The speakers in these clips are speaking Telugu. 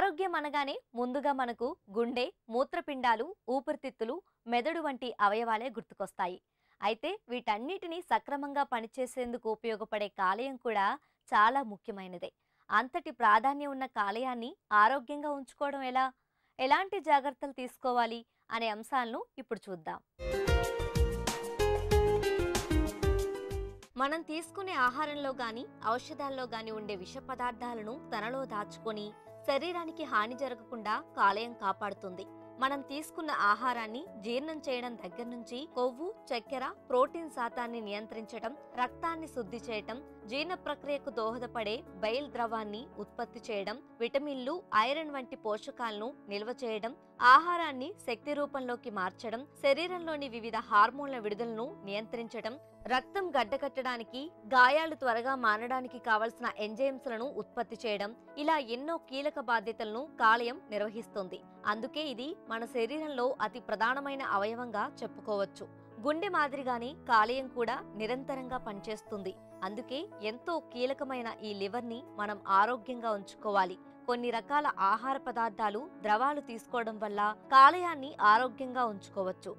ఆరోగ్యం అనగానే ముందుగా మనకు గుండె మూత్రపిండాలు ఊపిరితిత్తులు మెదడు వంటి అవయవాలే గుర్తుకొస్తాయి అయితే వీటన్నిటినీ సక్రమంగా పనిచేసేందుకు ఉపయోగపడే కాలేయం కూడా చాలా ముఖ్యమైనదే అంతటి ప్రాధాన్యం ఉన్న కాలేయాన్ని ఆరోగ్యంగా ఉంచుకోవడం ఎలా ఎలాంటి జాగ్రత్తలు తీసుకోవాలి అనే అంశాలను ఇప్పుడు చూద్దాం మనం తీసుకునే ఆహారంలో గాని ఔషధాల్లో గాని ఉండే విష పదార్థాలను తనలో దాచుకొని శరీరానికి హాని జరగకుండా కాలేయం కాపాడుతుంది మనం తీసుకున్న ఆహారాన్ని జీర్ణం చేయడం దగ్గర నుంచి కొవ్వు చక్కెర ప్రోటీన్ శాతాన్ని నియంత్రించడం రక్తాన్ని శుద్ధి చేయటం జీర్ణ ప్రక్రియకు దోహదపడే బయల్ ద్రవాన్ని ఉత్పత్తి చేయడం విటమిన్లు ఐరన్ వంటి పోషకాలను నిల్వ చేయడం ఆహారాన్ని శక్తి రూపంలోకి మార్చడం శరీరంలోని వివిధ హార్మోన్ల విడుదలను నియంత్రించడం రక్తం గడ్డకట్టడానికి గాయాలు త్వరగా మానడానికి కావలసిన ఎంజైమ్స్లను ఉత్పత్తి చేయడం ఇలా ఎన్నో కీలక బాధ్యతలను కాలేయం నిర్వహిస్తుంది అందుకే ఇది మన శరీరంలో అతి ప్రధానమైన అవయవంగా చెప్పుకోవచ్చు గుండె మాదిరిగానే కాలేయం కూడా నిరంతరంగా పనిచేస్తుంది అందుకే ఎంతో కీలకమైన ఈ లివర్ని మనం ఆరోగ్యంగా ఉంచుకోవాలి కొన్ని రకాల ఆహార పదార్థాలు ద్రవాలు తీసుకోవడం వల్ల కాలేయాన్ని ఆరోగ్యంగా ఉంచుకోవచ్చు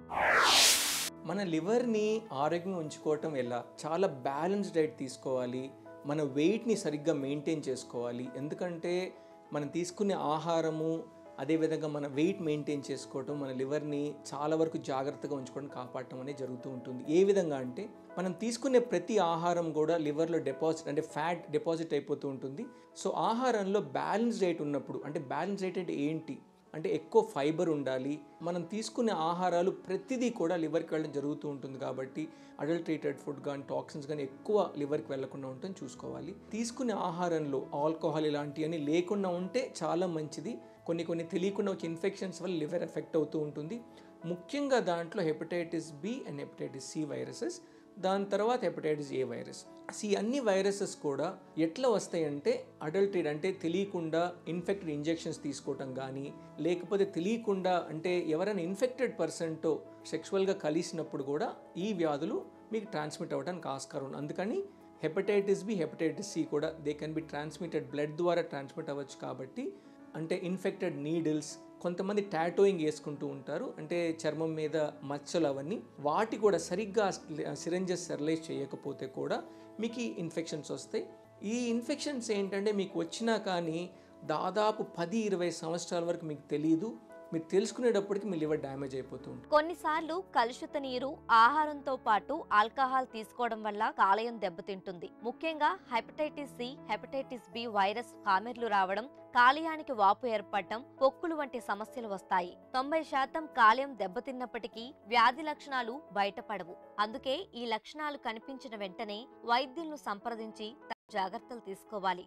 మన లివర్ని ఆరోగ్యంగా ఉంచుకోవటం ఎలా చాలా బ్యాలెన్స్డ్ డైట్ తీసుకోవాలి మన వెయిట్ని సరిగ్గా మెయింటైన్ చేసుకోవాలి ఎందుకంటే మనం తీసుకునే ఆహారము అదేవిధంగా మన వెయిట్ మెయింటైన్ చేసుకోవటం మన లివర్ని చాలా వరకు జాగ్రత్తగా ఉంచుకోవడం కాపాడటం అనేది జరుగుతూ ఉంటుంది ఏ విధంగా అంటే మనం తీసుకునే ప్రతి ఆహారం కూడా లివర్లో డిపాజిట్ అంటే ఫ్యాట్ డిపాజిట్ అయిపోతూ ఉంటుంది సో ఆహారంలో బ్యాలెన్స్ డైట్ ఉన్నప్పుడు అంటే బ్యాలెన్స్ డైట్ అంటే ఏంటి అంటే ఎక్కువ ఫైబర్ ఉండాలి మనం తీసుకునే ఆహారాలు ప్రతిదీ కూడా లివర్కి వెళ్ళడం జరుగుతూ ఉంటుంది కాబట్టి అడల్ట్రేటెడ్ ఫుడ్ కానీ టాక్సిన్స్ కానీ ఎక్కువ లివర్కి వెళ్లకుండా ఉంటుంది చూసుకోవాలి తీసుకునే ఆహారంలో ఆల్కహాల్ ఇలాంటివన్నీ లేకుండా ఉంటే చాలా మంచిది కొన్ని కొన్ని తెలియకుండా వచ్చే ఇన్ఫెక్షన్స్ వల్ల లివర్ ఎఫెక్ట్ అవుతూ ఉంటుంది ముఖ్యంగా దాంట్లో hepatitis B and hepatitis C viruses దాని తర్వాత హెపటైటిస్ ఏ వైరస్ సి అన్ని వైరసెస్ కూడా ఎట్లా వస్తాయంటే అడల్టరీ అంటే తెలియకుండా ఇన్ఫెక్టెడ్ ఇంజెక్షన్స్ తీసుకోవటం కానీ లేకపోతే తెలియకుండా అంటే ఎవరైనా ఇన్ఫెక్టెడ్ పర్సన్తో సెక్షువల్గా కలిసినప్పుడు కూడా ఈ వ్యాధులు మీకు ట్రాన్స్మిట్ అవ్వడానికి ఆస్కారం ఉంది అందుకని హెపటైటిస్ బి హెపటైటిస్ సి కూడా they can be transmitted blood ద్వారా ట్రాన్స్మిట్ అవ్వచ్చు కాబట్టి అంటే ఇన్ఫెక్టెడ్ నీడిల్స్ కొంతమంది టాటోయింగ్ వేసుకుంటూ ఉంటారు అంటే చర్మం మీద మచ్చలు అవన్నీ వాటి కూడా సరిగ్గా సిరంజెస్ స్టెరిలైజ్ చేయకపోతే కూడా మీకు ఈ ఇన్ఫెక్షన్స్ వస్తాయి ఈ ఇన్ఫెక్షన్స్ ఏంటంటే మీకు వచ్చినా కానీ దాదాపు పది ఇరవై సంవత్సరాల వరకు మీకు తెలియదు మీరు తెలుసుకునేటప్పటికి మీ లివర్ డ్యామేజ్ అయిపోతూ ఉంటుంది కొన్నిసార్లు కలుషిత నీరు ఆహారంతో పాటు ఆల్కహాల్ తీసుకోవడం వల్ల కాలేయం దెబ్బతింటుంది ముఖ్యంగా hepatitis C hepatitis B virus కామెర్లు రావడం కాలేయానికి వాపు ఏర్పడటం పొక్కులు వంటి సమస్యలు వస్తాయి తొంభై శాతం కాలేయం దెబ్బతిన్నప్పటికీ వ్యాధి లక్షణాలు బయటపడవు అందుకే ఈ లక్షణాలు కనిపించిన వెంటనే వైద్యులను సంప్రదించి తగు జాగ్రత్తలు తీసుకోవాలి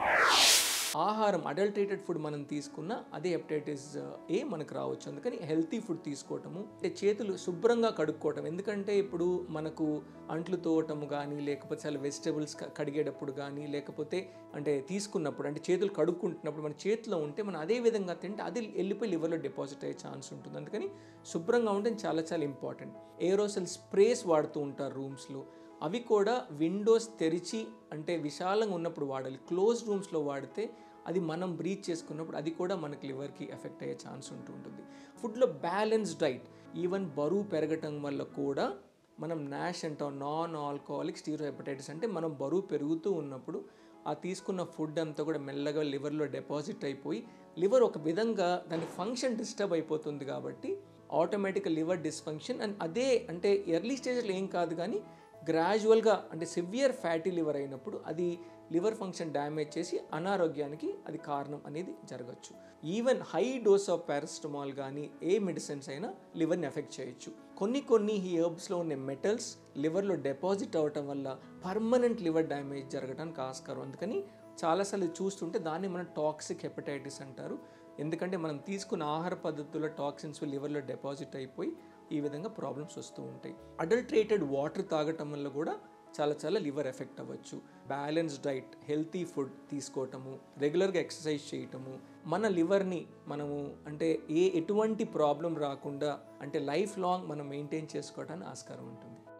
ఆహారం అడల్ట్రేటెడ్ ఫుడ్ మనం తీసుకున్న అదే హెపటైటిస్ ఏ మనకు రావచ్చు అందుకని హెల్తీ ఫుడ్ తీసుకోవటము అంటే చేతులు శుభ్రంగా కడుక్కోవటం ఎందుకంటే ఇప్పుడు మనకు అంట్లు తోవటము కానీ లేకపోతే చాలా వెజిటబుల్స్ కడిగేటప్పుడు కానీ లేకపోతే అంటే తీసుకున్నప్పుడు అంటే చేతులు కడుక్కుంటున్నప్పుడు మన చేతిలో ఉంటే మనం అదే విధంగా తింటే అది వెళ్ళిపోయి లివర్లో డిపాజిట్ అయ్యే ఛాన్స్ ఉంటుంది అందుకని శుభ్రంగా ఉంటే చాలా చాలా ఇంపార్టెంట్ ఏరోసెల్ స్ప్రేస్ వాడుతూ ఉంటారు రూమ్స్లో అవి కూడా విండోస్ తెరిచి అంటే విశాలంగా ఉన్నప్పుడు వాడాలి క్లోజ్ రూమ్స్లో వాడితే అది మనం బ్రీత్ చేసుకున్నప్పుడు అది కూడా మనకి లివర్కి ఎఫెక్ట్ అయ్యే ఛాన్స్ ఉంటూ ఉంటుంది ఫుడ్లో బ్యాలెన్స్ డైట్ ఈవెన్ బరువు పెరగటం వల్ల కూడా మనం నాష్ అంటాం నాన్ ఆల్కహాలిక్ స్టీరో హెపటైటిస్ అంటే మనం బరువు పెరుగుతూ ఉన్నప్పుడు ఆ తీసుకున్న ఫుడ్ అంతా కూడా మెల్లగా లివర్లో డిపాజిట్ అయిపోయి లివర్ ఒక విధంగా దాని ఫంక్షన్ డిస్టర్బ్ అయిపోతుంది కాబట్టి ఆటోమేటిక్ లివర్ డిస్ఫంక్షన్ అండ్ అదే అంటే ఎర్లీ స్టేజ్లో ఏం కాదు కానీ గ్రాజువల్గా అంటే సివియర్ ఫ్యాటీ లివర్ అయినప్పుడు అది లివర్ ఫంక్షన్ డ్యామేజ్ చేసి అనారోగ్యానికి అది కారణం అనేది జరగచ్చు even high dose of paracetamol కానీ ఏ మెడిసిన్స్ అయినా లివర్ని ఎఫెక్ట్ చేయొచ్చు కొన్ని కొన్ని ఈ హెర్బ్స్లో ఉన్న మెటల్స్ లివర్లో డిపాజిట్ అవ్వటం వల్ల పర్మనెంట్ లివర్ డ్యామేజ్ జరగడానికి ఆస్కారం అందుకని చాలాసార్లు చూస్తుంటే దాన్ని మనం టాక్సిక్ హెపటైటిస్ అంటారు ఎందుకంటే మనం తీసుకున్న ఆహార పద్ధతుల్లో టాక్సిన్స్ లివర్లో డిపాజిట్ అయిపోయి ఈ విధంగా ప్రాబ్లమ్స్ వస్తూ ఉంటాయి అడల్ట్రేటెడ్ వాటర్ తాగటం వల్ల కూడా చాలా చాలా లివర్ ఎఫెక్ట్ అవ్వచ్చు బ్యాలెన్స్ డైట్ హెల్తీ ఫుడ్ తీసుకోవటము రెగ్యులర్గా ఎక్సర్సైజ్ చేయటము మన లివర్ని మనము అంటే ఏ ఎటువంటి ప్రాబ్లం రాకుండా అంటే లైఫ్ లాంగ్ మనం మెయింటైన్ చేసుకోవడానికి ఆస్కారం ఉంటుంది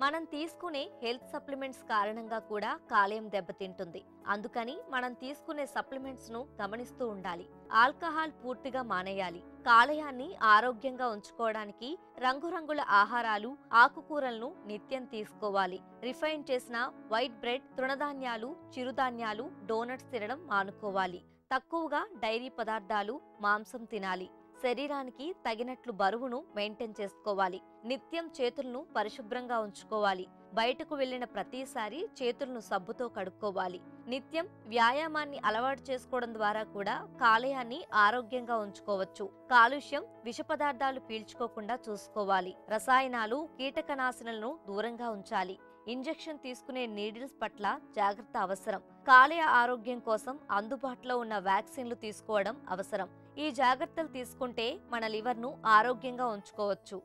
మనం తీసుకునే హెల్త్ సప్లిమెంట్స్ కారణంగా కూడా కాలేయం దెబ్బతింటుంది అందుకని మనం తీసుకునే సప్లిమెంట్స్ ను గమనిస్తూ ఉండాలి ఆల్కహాల్ పూర్తిగా మానేయాలి కాలేయాన్ని ఆరోగ్యంగా ఉంచుకోవడానికి రంగురంగుల ఆహారాలు ఆకుకూరలను నిత్యం తీసుకోవాలి రిఫైన్ చేసిన వైట్ బ్రెడ్ తృణధాన్యాలు చిరుధాన్యాలు డోనట్స్ తినడం మానుకోవాలి తక్కువగా డైరీ పదార్థాలు మాంసం తినాలి శరీరానికి తగినట్లు బరువును మెయింటైన్ చేసుకోవాలి నిత్యం చేతులను పరిశుభ్రంగా ఉంచుకోవాలి బయటకు వెళ్లిన ప్రతిసారి చేతులను సబ్బుతో కడుక్కోవాలి నిత్యం వ్యాయామాన్ని అలవాటు చేసుకోవడం ద్వారా కూడా కాలేయాన్ని ఆరోగ్యంగా ఉంచుకోవచ్చు కాలుష్యం విష పదార్థాలు పీల్చుకోకుండా చూసుకోవాలి రసాయనాలు కీటకనాశనలను దూరంగా ఉంచాలి ఇంజెక్షన్ తీసుకునే నీడిల్స్ పట్ల జాగ్రత్త అవసరం కాలేయ ఆరోగ్యం కోసం అందుబాటులో ఉన్న వ్యాక్సిన్లు తీసుకోవడం అవసరం ఈ జాగ్రత్తలు తీసుకుంటే మన లివర్ను ఆరోగ్యంగా ఉంచుకోవచ్చు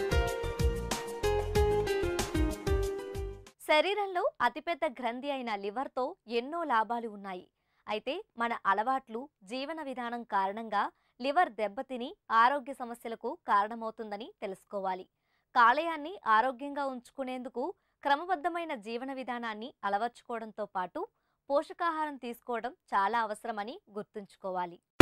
శరీరంలో అతిపెద్ద గ్రంథి అయిన లివర్తో ఎన్నో లాభాలు ఉన్నాయి అయితే మన అలవాట్లు జీవన విధానం కారణంగా లివర్ దెబ్బతిని ఆరోగ్య సమస్యలకు కారణమవుతుందని తెలుసుకోవాలి కాలేయాన్ని ఆరోగ్యంగా ఉంచుకునేందుకు క్రమబద్ధమైన జీవన విధానాన్ని అలవర్చుకోవడంతో పాటు పోషకాహారం తీసుకోవడం చాలా అవసరమని గుర్తుంచుకోవాలి